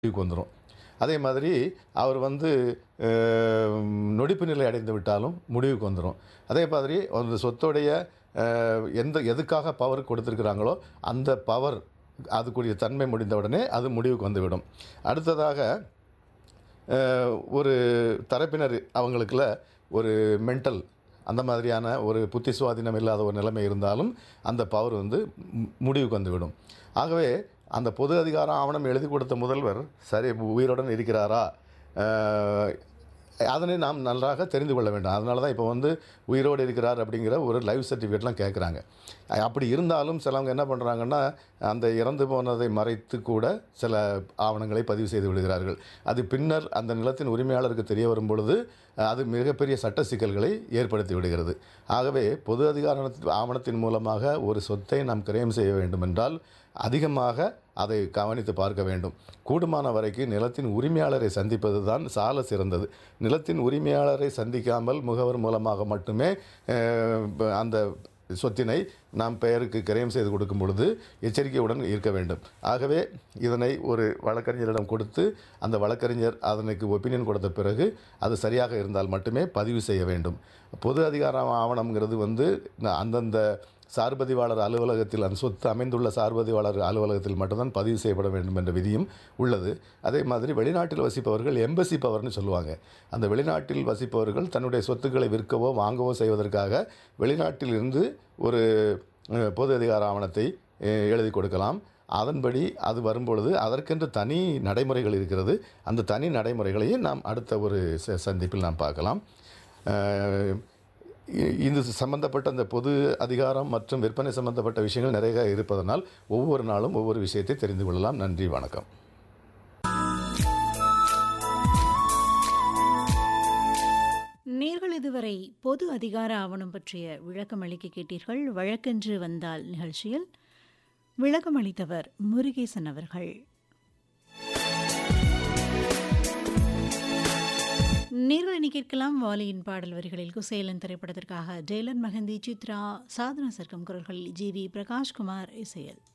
முடிவுக்கு வந்துடும் அதே மாதிரி அவர் வந்து அஹ், நொடிப்பு நிலை அடைந்து விட்டாலும் முடிவுக்கு வந்துடும் அதே மாதிரி அந்த சொத்துடைய அஹ், எந்த எதுக்காக பவர் கொடுத்துருக்குறாங்களோ அந்த பவர் அதுக்குரிய தன்மை முடிந்த உடனே அது முடிவுக்கு வந்துவிடும் அடுத்ததாக அஹ், ஒரு தரப்பினர் அவங்களுக்குள்ள ஒரு மென்டல் அந்த மாதிரியான ஒரு புத்தி சுவாதீனம் இல்லாத ஒரு நிலைமை இருந்தாலும் அந்த பவர் வந்து மு- முடிவுக்கு வந்துவிடும் ஆகவே அந்த பொது அதிகார ஆவணம் எழுதி கொடுத்த முதல்வர் சரி உயிருடன் இருக்கிறாரா அஹ், அதனை நாம் நன்றாக தெரிந்து கொள்ள வேண்டும் அதனால தான் இப்போ வந்து உயிரோடு இருக்கிறார் அப்படிங்கிற ஒரு லைவ் சர்டிஃபிகேட்லாம் கேட்குறாங்க அப்படி இருந்தாலும் சிலவங்க என்ன பண்ணுறாங்கன்னா அந்த இறந்து போனதை மறைத்து கூட சில ஆவணங்களை பதிவு செய்து விடுகிறார்கள் அது பின்னர் அந்த நிலத்தின் உரிமையாளருக்கு தெரிய வரும் பொழுது அஹ், அது மிகப்பெரிய சட்ட சிக்கல்களை ஏற்படுத்தி விடுகிறது ஆகவே பொது அதிகார ஆவணத்தின் மூலமாக ஒரு சொத்தை நாம் கிரயம் செய்ய வேண்டுமென்றால் அதிகமாக அதை கவனித்து பார்க்க வேண்டும் கூடுமான வரைக்கும் நிலத்தின் உரிமையாளரை சந்திப்பது தான் சால சிறந்தது நிலத்தின் உரிமையாளரை சந்திக்காமல் முகவர் மூலமாக மட்டுமே அஹ், ப- அந்த சொத்தினை நாம் பெயருக்கு கிரயம் செய்து கொடுக்கும் பொழுது எச்சரிக்கையுடன் இருக்க வேண்டும் ஆகவே இதனை ஒரு வழக்கறிஞரிடம் கொடுத்து அந்த வழக்கறிஞர் அதனுக்கு ஒப்பீனியன் கொடுத்த பிறகு அது சரியாக இருந்தால் மட்டுமே பதிவு செய்ய வேண்டும் பொது அதிகார ஆவணம்ங்கிறது வந்து ந- அந்தந்த சார்பதிவாளர் அலுவலகத்தில் அந்த சொத்து அமைந்துள்ள சார்பதிவாளர் அலுவலகத்தில் மட்டும்தான் பதிவு செய்யப்பட வேண்டும் என்ற விதியும் உள்ளது அதே மாதிரி வெளிநாட்டில் வசிப்பவர்கள் எம்பசி பவர்னு சொல்லுவாங்க அந்த வெளிநாட்டில் வசிப்பவர்கள் தன்னுடைய சொத்துக்களை விற்கவோ வாங்கவோ செய்வதற்காக வெளிநாட்டில் இருந்து ஒரு அஹ், பொது அதிகார ஆவணத்தை அஹ், எழுதி கொடுக்கலாம் அதன்படி அது வரும்பொழுது அதற்கென்று தனி நடைமுறைகள் இருக்கிறது அந்த தனி நடைமுறைகளையும் நாம் அடுத்த ஒரு ச- சந்திப்பில் நாம் பார்க்கலாம் அஹ், இ- இது சம்பந்தப்பட்ட அந்த பொது அதிகாரம் மற்றும் விற்பனை சம்பந்தப்பட்ட விஷயங்கள் நிறைய இருப்பதனால் ஒவ்வொரு நாளும் ஒவ்வொரு விஷயத்தை தெரிந்து கொள்ளலாம் நன்றி வணக்கம் நேர்கள் இதுவரை பொது அதிகார ஆவணம் பற்றிய விளக்கம் அளிக்க கேட்டீர்கள் வழக்கென்று வந்தால் நிகழ்ச்சியில் விளக்கம் அளித்தவர் முருகேசன் அவர்கள் நேர்கள் இனி கேட்கலாம் வாலியின் பாடல் வரிகளில் குசேலன் திரைப்படத்திற்காக ஜெயலன் மகந்தி சித்ரா சாதனா சர்க்கம் குரல்களில் ஜி வி பிரகாஷ்குமார் இசையல்